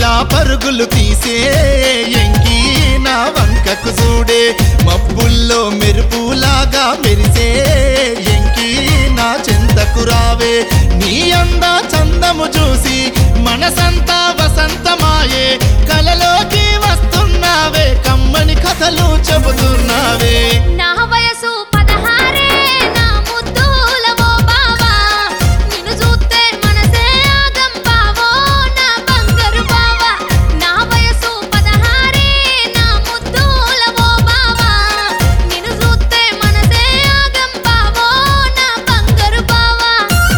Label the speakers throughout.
Speaker 1: నదిలా పరుగులు తీసే ఎంకి నా వంకకు చూడే మబ్బుల్లో మెరుపులాగా మెరిసే ఎంకి నా చెంతకు రావే నీ అంద చందము చూసి మనసంతా వసంతమాయే కలలోకి వస్తున్నావే కమ్మని కథలు చెబుతున్నావే
Speaker 2: నా వయసు పదహారే నా ముద్దులవో బావా నిన్ను చూస్తే మనసే ఆగం బావో నా బంగారు బావా నా వయసు పదహారే నా ముద్దులవో బావా నిన్ను చూస్తే మనసే ఆగం బావో నా బంగారు బావా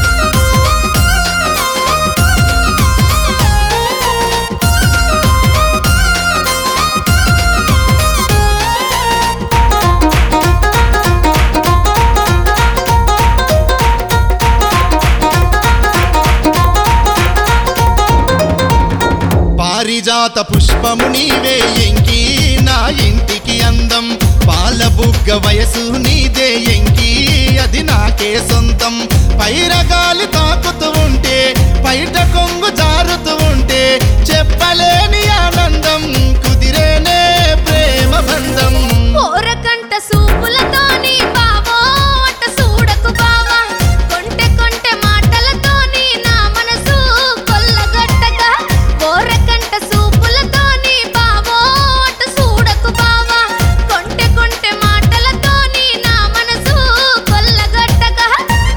Speaker 1: పారిజాత పుష్పము నీవే ఎంకి నా ఇంటికి అందం పాల బుగ్గ వయసు నీదే ఎంకి అది నాకే సొంతం పైరగాలి తాకుతూ ఉంటే పైట కొంగు జారుతూ ఉంటే చెప్పలేని ఆనందం కుదిరేనే ప్రేమ బంధం
Speaker 2: ఓరకంట సూపులతోని బావో అట్ట చూడకు బావా కొంటె కొంటె మాటలతోని నా మనసు కొల్లగొట్టగా ఓరకంట సూపులతోని బావో అట్ట చూడకు బావా కొంటె కొంటె మాటలతోని నా మనసు కొల్లగొట్టగా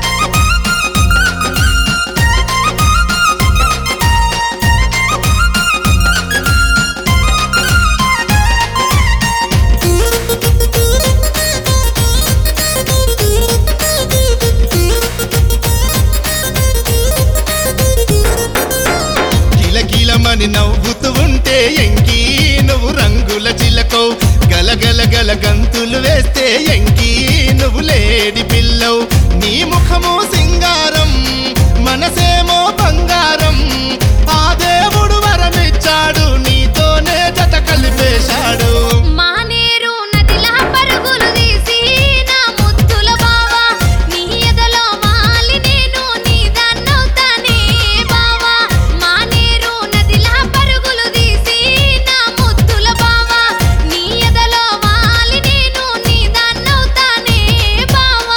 Speaker 1: కిలకిలమని నవ్వుతూ ఉంటే ఎంకి నువ్వు రంగుల చిలకో గలగల గల గంతులు వేస్తే ఎంకి నువ్వు లేడి పిల్లవు నీ ముఖము సింగారం మనసేమో బంగారం ఆ దేవుడు వరమిచ్చాడు నీతోనే జత కలిపేశాడు
Speaker 2: మానేరు నదిలా పరుగులు తీసి నా ముద్దుల బావా నీ ఎదలో వాలి నేను నీ దన్నవుతానే బావా మానేరు నదిలా పరుగులు తీసి నా ముద్దుల బావా నీ ఎదలో వాలి నేను నీ దన్నవుతానే బావా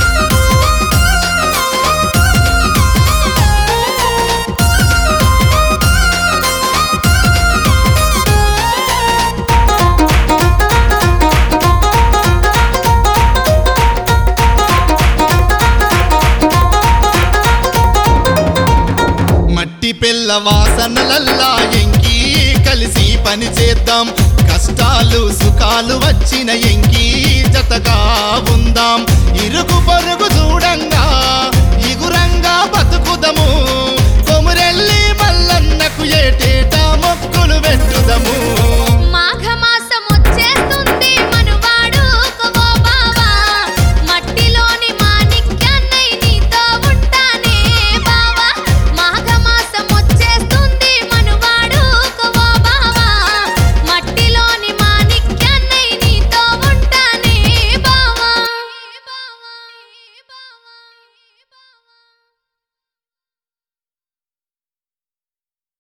Speaker 1: మట్టి పిల్ల వాసనలల్లా ఎంకి కలిసి పని చేద్దాం కష్టాలు సుఖాలు వచ్చిన ఎంకి జతగా ఉందాం ఇరుగు పొరుగు